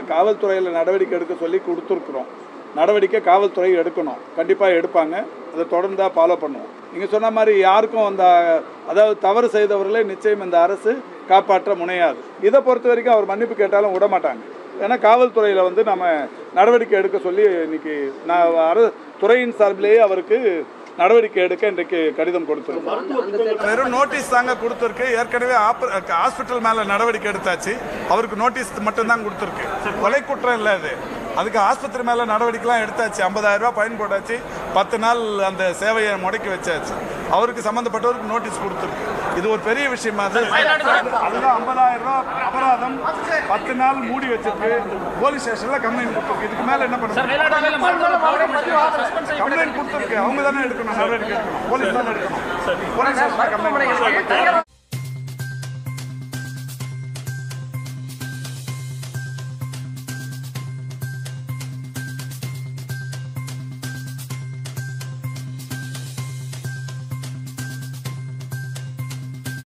காவல்துறையில் நடவடிக்கை எடுக்க சொல்லி கொடுத்துருக்குறோம் நடவடிக்கை காவல்துறை எடுக்கணும் கண்டிப்பாக எடுப்பாங்க அதை தொடர்ந்து ஃபாலோ பண்ணுவோம் நீங்கள் சொன்ன மாதிரி யாருக்கும் அந்த அதாவது தவறு செய்தவர்களை நிச்சயம் இந்த அரசு காப்பாற்ற முனையாது இதை பொறுத்த வரைக்கும் அவர் மன்னிப்பு கேட்டாலும் விட மாட்டாங்க ஏன்னா காவல்துறையில் வந்து நம்ம நடவடிக்கை எடுக்க சொல்லி இன்னைக்கு நான் அர துறையின் சார்பிலேயே அவருக்கு நடவடிக்கை எடுக்க இன்றைக்கு கடிதம் கொடுத்துருக்கோம் வெறும் நோட்டீஸ் தாங்க கொடுத்துருக்கு ஏற்கனவே ஹாஸ்பிட்டல் மேலே நடவடிக்கை எடுத்தாச்சு அவருக்கு நோட்டீஸ் மட்டும்தான் கொடுத்துருக்கு கொலை குற்றம் இல்லை அது அதுக்கு ஆஸ்பத்திரி மேலே நடவடிக்கைலாம் எடுத்தாச்சு ஐம்பதாயிரம் ரூபாய் ஃபைன் போட்டாச்சு பத்து நாள் அந்த சேவையை முடக்கி வச்சாச்சு அவருக்கு சம்மந்தப்பட்டவருக்கு நோட்டீஸ் கொடுத்துருக்கு இது ஒரு பெரிய விஷயமா அது அதுதான் ஐம்பதாயிரம் ரூபாய் அபராதம் பத்து நாள் மூடி வச்சிருக்கு போலீஸ் ஸ்டேஷனில் கம்ப்ளைண்ட் கொடுத்துருக்கு இதுக்கு மேலே என்ன பண்ணுறது கம்ப்ளைண்ட் கொடுத்துருக்கு அவங்க தானே எடுக்கணும் நடவடிக்கை எடுக்கணும் போலீஸ் தானே எடுக்கணும் போலீஸ் ஸ்டேஷனில் கம்ப்ளைண்ட்